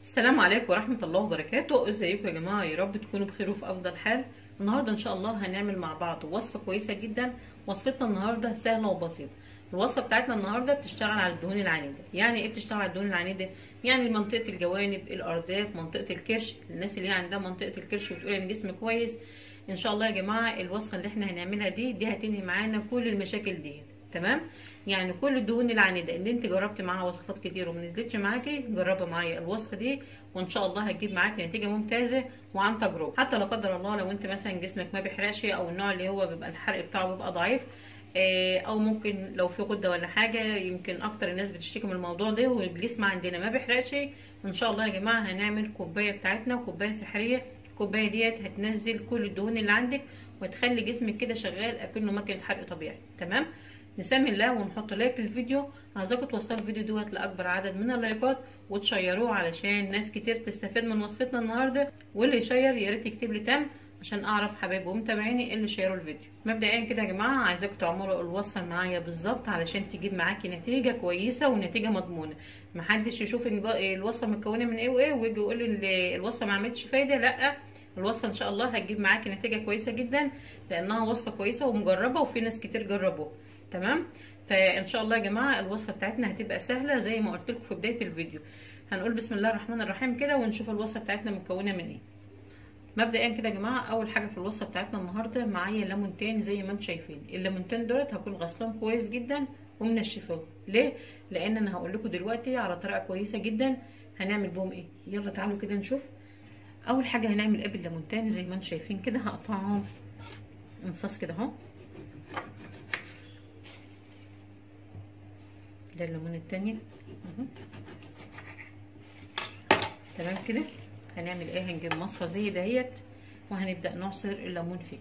السلام عليكم ورحمة الله وبركاته ازيكم يا جماعة يا رب تكونوا بخير وفي افضل حال النهاردة ان شاء الله هنعمل مع بعض وصفة كويسة جدا وصفتنا النهاردة سهلة وبسيطة الوصفة بتاعتنا النهاردة بتشتغل على الدهون العنيدة يعني ايه بتشتغل على الدهون العنيدة يعني منطقة الجوانب الارداف منطقة الكرش الناس اللي هي عندها منطقة الكرش وتقول ان جسم كويس ان شاء الله يا جماعة الوصفة اللي احنا هنعملها دي دي هتنهي معانا كل المشاكل دي تمام يعني كل الدهون العنيده اللي انت جربت معاها وصفات كتير وما نزلتش معاكي جربي معايا الوصفه دي وان شاء الله هتجيب معاكي نتيجه ممتازه وعن تجربه حتى لا قدر الله لو انت مثلا جسمك ما بيحرقش او النوع اللي هو بيبقى الحرق بتاعه بيبقى ضعيف او ممكن لو في غده ولا حاجه يمكن اكتر الناس بتشتكي من الموضوع ده والجسم عندنا ما بيحرقش ان شاء الله يا جماعه هنعمل كوبايه بتاعتنا كوبايه سحريه الكوبايه ديت هتنزل كل الدهون اللي عندك وتخلي جسمك كده شغال اكنه ماكينه حرق طبيعي تمام نسمي الله ونحط لايك للفيديو عايزاكم توصلوا الفيديو دوت لاكبر عدد من اللايكات وتشيروه علشان ناس كتير تستفاد من وصفتنا النهارده واللي يشير يا ريت يكتب لي تم عشان اعرف حبايبي ومتابعيني اللي شيروا الفيديو مبدئيا كده يا جماعه عايزاكم تعملوا الوصفه معايا بالظبط علشان تجيب معاكي نتيجه كويسه ونتيجه مضمونه محدش يشوف ان الوصفه متكونه من ايه وايه ويجي يقول لي الوصفه ما عملتش فايده لا الوصفه ان شاء الله هتجيب معاكي نتيجه كويسه جدا لانها وصفه كويسه ومجربه وفي ناس كتير جربوها تمام فان شاء الله يا جماعه الوصفه بتاعتنا هتبقى سهله زي ما قلت لكم في بدايه الفيديو هنقول بسم الله الرحمن الرحيم كده ونشوف الوصفه بتاعتنا مكونه من ايه مبدئيا كده يا جماعه اول حاجه في الوصفه بتاعتنا النهارده معايا ليمونتين زي ما انتم شايفين الليمونتين دولت هكون غسلهم كويس جدا ومنشفاهم ليه لان انا هقول لكم دلوقتي على طريقه كويسه جدا هنعمل بهم ايه يلا تعالوا كده نشوف اول حاجه هنعمل ايه بالليمونتين زي ما انتم شايفين كده هقطعهم انصاص كده اهو ده الليمون التانية اهو تمام كده هنعمل ايه هنجيب مصفى زي دهيت وهنبدا نعصر الليمون فيه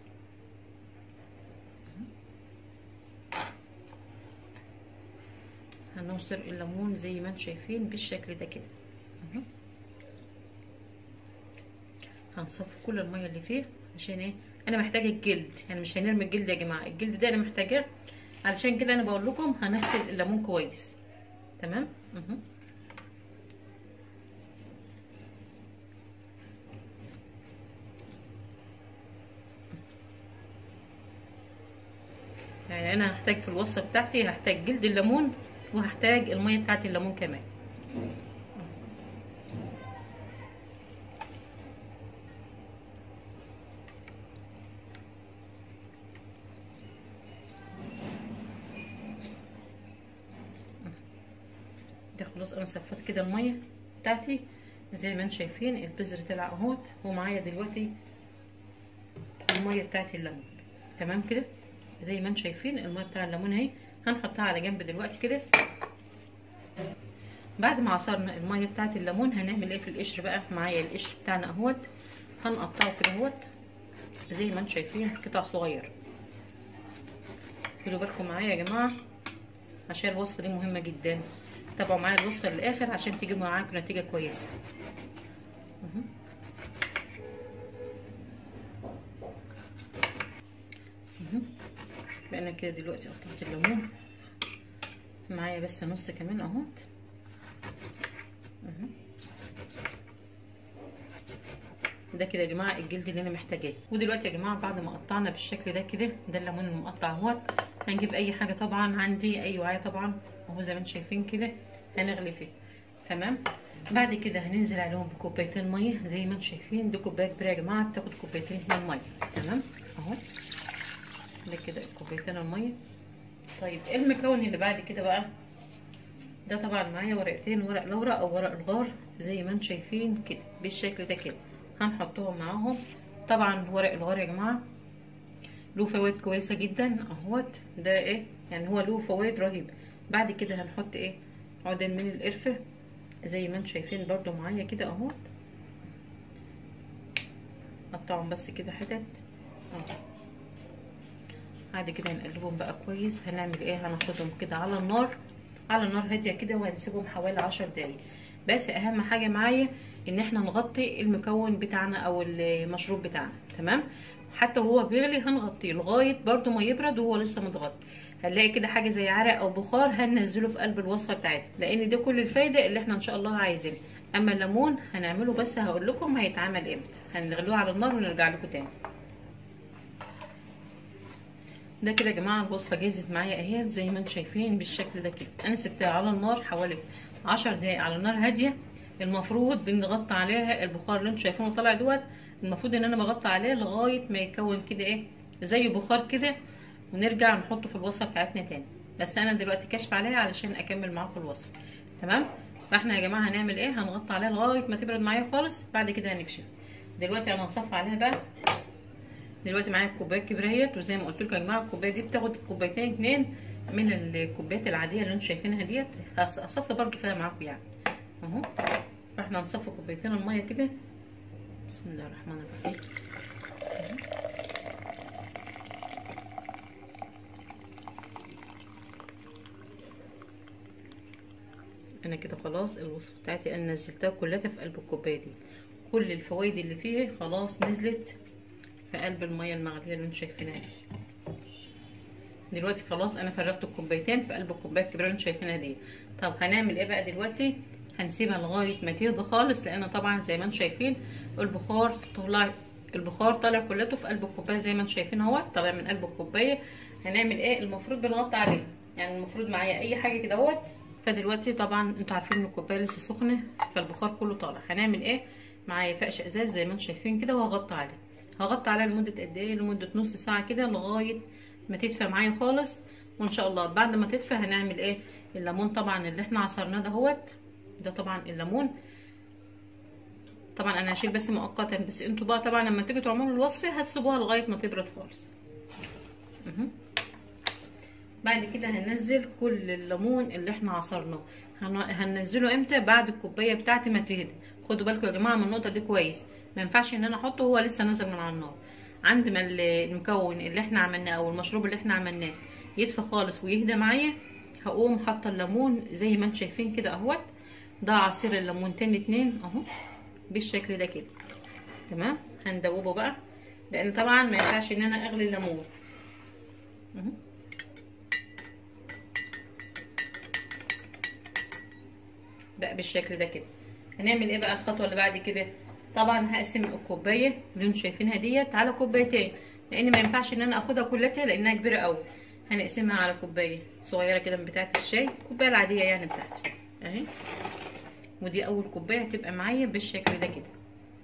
هنعصر الليمون زي ما انتم شايفين بالشكل ده كده اهو هنصفي كل الميه اللي فيه عشان ايه انا محتاجه الجلد يعني مش هنرمي الجلد يا جماعه الجلد ده انا محتاجاه علشان كده انا بقول لكم هنغسل الليمون كويس تمام اهو يعني انا هحتاج في الوصفه بتاعتي هحتاج جلد الليمون وهحتاج الميه بتاعت الليمون كمان ده خلاص انا صفيت كده الميه بتاعتي زي ما انتم شايفين البذر طلع اهوت ومعايا دلوقتي الميه بتاعت الليمون تمام كده زي ما انتم شايفين الميه بتاع الليمون اهي هنحطها على جنب دلوقتي كده بعد ما عصرنا الميه بتاعت الليمون هنعمل ايه في القشر بقى معايا القشر بتاعنا اهوت هنقطعه كده اهوت زي ما انتم شايفين قطع صغير خدوا بالكم معايا يا جماعه عشان الوصفه دي مهمه جدا تابعوا معايا الوصفه للاخر عشان تجيبوا معاكم نتيجه كويسه اهو اهو بقينا كده دلوقتي قطعت الليمون معايا بس نص كمان اهوت اهو ده كده يا جماعه الجلد اللي انا محتاجاه ودلوقتي يا جماعه بعد ما قطعنا بالشكل ده كده ده الليمون المقطع اهوت هنجيب اي حاجه طبعا عندي اي وعاء طبعا اهو زي ما انتم شايفين كده هنغلي فيه تمام بعد كده هننزل عليهم بكوبايتين ميه زي ما انتم شايفين دي كوبايه كبيره يا جماعه بتاخد كوبايتين من الميه تمام اهو ده كده كوبايتين الميه طيب ايه المكون اللي بعد كده بقى ده طبعا معايا ورقتين ورق لورا او ورق الغار زي ما انتم شايفين كده بالشكل ده كده هنحطهم معاهم طبعا ورق الغار يا جماعه له فوائد كويسه جدا اهوت ده ايه يعني هو له فوائد رهيبه بعد كده هنحط ايه عودين من القرفه زي ما انتم شايفين برضو معايا كده اهوت قطعهم بس كده حتت اهو بعد كده هنقلبهم بقى كويس هنعمل ايه هناخدهم كده على النار على النار هاديه كده وهنسيبهم حوالي عشر دقايق بس اهم حاجه معايا ان احنا نغطي المكون بتاعنا او المشروب بتاعنا تمام حتى وهو بيغلي هنغطيه لغايه برده ما يبرد وهو لسه متغطي هنلاقي كده حاجه زي عرق او بخار هننزله في قلب الوصفه بتاعتنا لان ده كل الفايده اللي احنا ان شاء الله عايزينها اما الليمون هنعمله بس هقول لكم هيتعمل امتى هنغلوه على النار ونرجع لكم تاني ده كده يا جماعه الوصفه جهزت معايا اهي زي ما انتم شايفين بالشكل ده كده انا سبتها على النار حوالي 10 دقايق على النار هاديه المفروض بنغطي عليها البخار اللي انتم شايفينه طالع دوت المفروض ان انا بغطي عليه لغايه ما يكون كده ايه زي بخار كده ونرجع نحطه في الوصفه بتاعتنا تاني بس انا دلوقتي كاشف عليها علشان اكمل معاكم الوصفه تمام فاحنا يا جماعه هنعمل ايه هنغطي عليها لغايه ما تبرد معايا خالص بعد كده هنكشف دلوقتي انا هصفي عليها بقى دلوقتي معايا الكوبايه الكبيره اهيت وزي ما قلت لكم يا جماعه الكوبايه دي بتاخد كوبايتين اتنين من الكوبايات العاديه اللي انتم شايفينها ديت هصفي برده فيها معاكم يعني اهو فاحنا هنصفي كوبايتين الميه كده بسم الله الرحمن الرحيم انا كده خلاص الوصفه بتاعتي انا نزلتها كلها في قلب الكوبايه دي كل الفوائد اللي فيها خلاص نزلت في قلب الميه المغليه اللي انتم شايفينها دي دلوقتي خلاص انا فرغت الكوبايتين في قلب الكوبايه الكبيره اللي انتم شايفينها دي طب هنعمل ايه بقى دلوقتي هنسيبها لغايه ما تهدى خالص لان طبعا زي ما انتم شايفين البخار طلع البخار طالع كلته في قلب الكوبايه زي ما انتم شايفين اهو طالع من قلب الكوبايه هنعمل ايه المفروض بنغطي عليه يعني المفروض معايا اي حاجه كده اهوت فدلوقتي طبعا انتوا عارفين ان الكوبايه لسه سخنه فالبخار كله طالع هنعمل ايه معايا فقش ازاز زي ما انتم شايفين كده وهغطي عليه هغطي عليها لمده قد ايه لمده نص ساعه كده لغايه ما تدفى معايا خالص وان شاء الله بعد ما تدفى هنعمل ايه الليمون طبعا اللي احنا عصرناه دهوت ده طبعا الليمون طبعا انا هشيل بس مؤقتا بس انتوا بقى طبعا لما تيجوا تعملوا الوصفه هتسيبوها لغايه ما تبرد خالص اهو بعد كده هننزل كل الليمون اللي احنا عصرناه هننزله امتى بعد الكوبايه بتاعتي ما تهدى خدوا بالكم يا جماعه من النقطه دي كويس ما ينفعش ان انا احطه وهو لسه نازل من على النار عند ما المكون اللي احنا عملناه او المشروب اللي احنا عملناه يدفى خالص ويهدى معايا هقوم حاطه الليمون زي ما انتم شايفين كده اهوت ده عصير الليمونتين اتنين اهو بالشكل ده كده تمام هندوبه بقى لان طبعا ما ينفعش ان انا اغلي الليمون اهو بقى بالشكل ده كده هنعمل ايه بقى الخطوه اللي بعد كده طبعا هقسم الكوبايه اللي انتم شايفينها ديت على كوبايتين لان ما ينفعش ان انا اخدها كلها لانها كبيره قوي هنقسمها على كوبايه صغيره كده من بتاعه الشاي الكوبايه العاديه يعني بتاعتي اهي ودي اول كوبايه هتبقى معايا بالشكل ده كده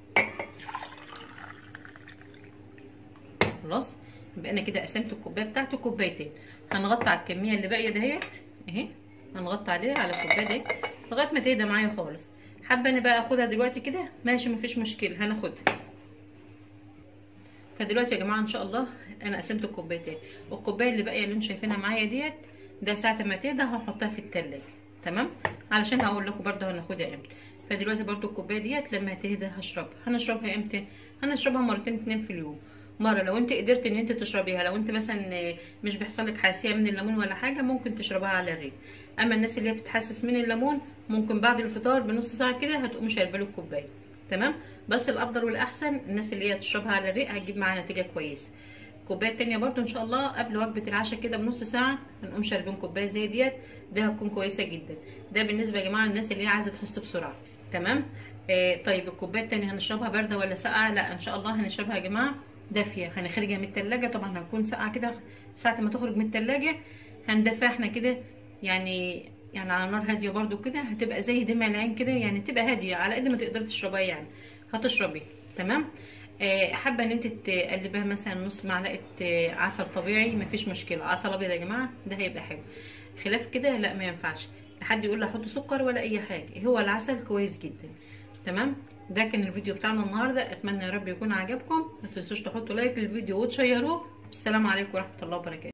خلاص يبقى انا كده قسمت الكوبايه بتاعتي كوبايتين هنغطي على الكميه اللي باقيه دهيت اهي هنغطي عليها على الكوبايه دي لغايه ما تهدى معايا خالص حابه انا بقى اخدها دلوقتي كده ماشي مفيش مشكله هناخدها فدلوقتي يا جماعه ان شاء الله انا قسمت الكوبايتين الكوبايه اللي باقيه اللي انتم شايفينها معايا ديت ده ساعه ما تهدى هحطها في التلاجة تمام علشان هقول لكم برده هناخدها امتى فدلوقتي برده الكوبايه ديت لما تهدى هشربها هنشربها امتى هنشربها مرتين اتنين في اليوم مره لو انت قدرت ان انت تشربيها لو انت مثلا مش بيحصل لك حساسيه من الليمون ولا حاجه ممكن تشربها على الريق اما الناس اللي هي بتتحسس من الليمون ممكن بعد الفطار بنص ساعه كده هتقوم شاربه له الكوبايه تمام بس الافضل والاحسن الناس اللي هي تشربها على الريق هتجيب معاها نتيجه كويسه الكوبايه التانية برده ان شاء الله قبل وجبه العشاء كده بنص ساعه هنقوم شاربين كوبايه زي ديت ده هتكون كويسه جدا ده بالنسبه يا جماعه للناس اللي هي عايزه تخس بسرعه تمام آه طيب الكوبايه التانية هنشربها بارده ولا ساقعه لا ان شاء الله هنشربها يا جماعه دافيه هنخرجها من التلاجة طبعا هتكون ساقعه كده ساعه ما تخرج من التلاجة هندفيها احنا كده يعني يعني على نار هاديه برده كده هتبقى زي دمع العين كده يعني تبقى هاديه على قد ما تقدري تشربيها يعني هتشربي تمام آه حابه ان انت تقلبها مثلا نص معلقه آه عسل طبيعي مفيش مشكله عسل ابيض يا جماعه ده هيبقى حلو خلاف كده لا ما ينفعش حد يقول لي احط سكر ولا اي حاجه هو العسل كويس جدا تمام ده كان الفيديو بتاعنا النهارده اتمنى يا رب يكون عجبكم ما تنسوش تحطوا لايك للفيديو وتشيروه السلام عليكم ورحمه الله وبركاته